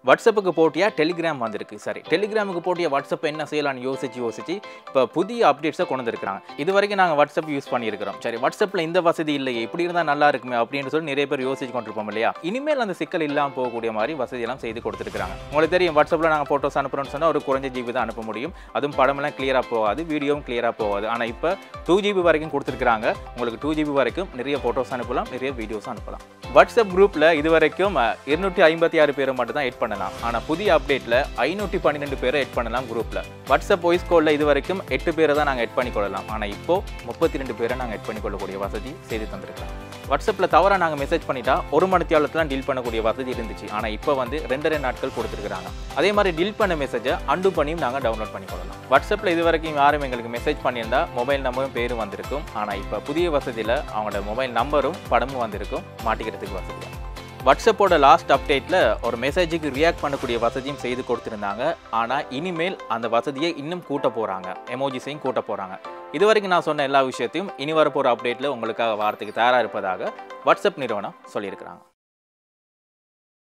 வாட்ஸ்அப்புக்கு போட்டியா டெலிகிராம் வந்திருக்கு சரி டெலிகிராமுக்கு போட்டியா வாட்ஸ்அப் என்ன செய்யலாம்னு யோசிச்சு யோசிச்சு இப்போ புதிய அப்டேட்ஸை கொண்டு வந்திருக்காங்க இது வரைக்கும் நாங்கள் வாட்ஸ்அப் யூஸ் பண்ணியிருக்கிறோம் சரி வாட்ஸ்அப்பில் இந்த வசதி இல்லையே இப்படி இருந்தால் நல்லா இருக்குமே அப்படின்னு சொல்லி நிறைய பேர் யோசிச்சு கொண்டிருப்போம் இல்லையா இனிமேல் அந்த சிக்கல் இல்லாமல் போகக்கூடிய மாதிரி வசதியெல்லாம் செய்து கொடுத்துருக்காங்க உங்களுக்கு தெரியும் வாட்ஸ்அப்பில் நாங்கள் ஃபோட்டோஸ் அனுப்புறோம்னு சொன்னால் ஒரு குறைஞ்ச ஜிபி தான் அனுப்ப முடியும் அதுவும் படமெல்லாம் கிளியராக போகாது வீடியோவும் கிளியராக போகாது ஆனால் இப்போ டூ ஜிபி வரைக்கும் கொடுத்துருக்காங்க உங்களுக்கு டூ ஜிபி வரைக்கும் நிறைய ஃபோட்டோஸ் அனுப்பலாம் நிறைய வீடியோஸ் அனுப்பலாம் வாட்ஸ்அப் குரூப்பில் இது வரைக்கும் இருநூற்றி ஐம்பத்தி ஆறு பேரை மட்டும் தான் எட் பண்ணலாம் ஆனால் புதிய அப்டேட்டில் ஐநூற்றி பன்னிரெண்டு பேரை எட் பண்ணலாம் குரூப்பில் வாட்ஸ்அப் வாய்ஸ் காலில் இது வரைக்கும் எட்டு பேரை தான் நாங்கள் எட் பண்ணிக்கொள்ளலாம் ஆனால் இப்போ முப்பத்தி ரெண்டு பேரை நாங்கள் எட் பண்ணிக்கொள்ளக்கூடிய வசதி செய்து தந்திருக்கிறோம் வாட்ஸ்அப்பில் தவறாக நாங்கள் மெசேஜ் பண்ணிட்டா ஒரு மணி தேவலத்தில் டீல் பண்ணக்கூடிய வசதி இருந்துச்சு ஆனால் இப்போ வந்து ரெண்டரை நாட்கள் கொடுத்துருக்காங்க அதே மாதிரி டீல் பண்ண மெசேஜை அண்டு பண்ணியும் நாங்கள் டவுன்லோட் பண்ணிக்கொள்ளலாம் வாட்ஸ்அப்பில் இது வரைக்கும் யாரும் எங்களுக்கு மெசேஜ் பண்ணியிருந்தா மொபைல் நம்பரும் பேரும் வந்திருக்கும் ஆனால் இப்போ புதிய வசதியில் அவங்களோட மொபைல் நம்பரும் படமும் வந்திருக்கும் மாட்டிக்கிறதுக்கு வசதியாக வாட்ஸ்அப்போட லாஸ்ட் அப்டேட்டில் ஒரு மெசேஜுக்கு ரியாக்ட் பண்ணக்கூடிய வசதியும் செய்து கொடுத்துருந்தாங்க ஆனால் இனிமேல் அந்த வசதியை இன்னும் கூட்ட போகிறாங்க எமோஜிஸையும் கூட்ட போகிறாங்க இது வரைக்கும் நான் சொன்ன எல்லா விஷயத்தையும் இனி வரப்போகிற அப்டேட்டில் உங்களுக்காக வாரத்துக்கு தயாராக இருப்பதாக வாட்ஸ்அப் நிறுவனம் சொல்லியிருக்கிறாங்க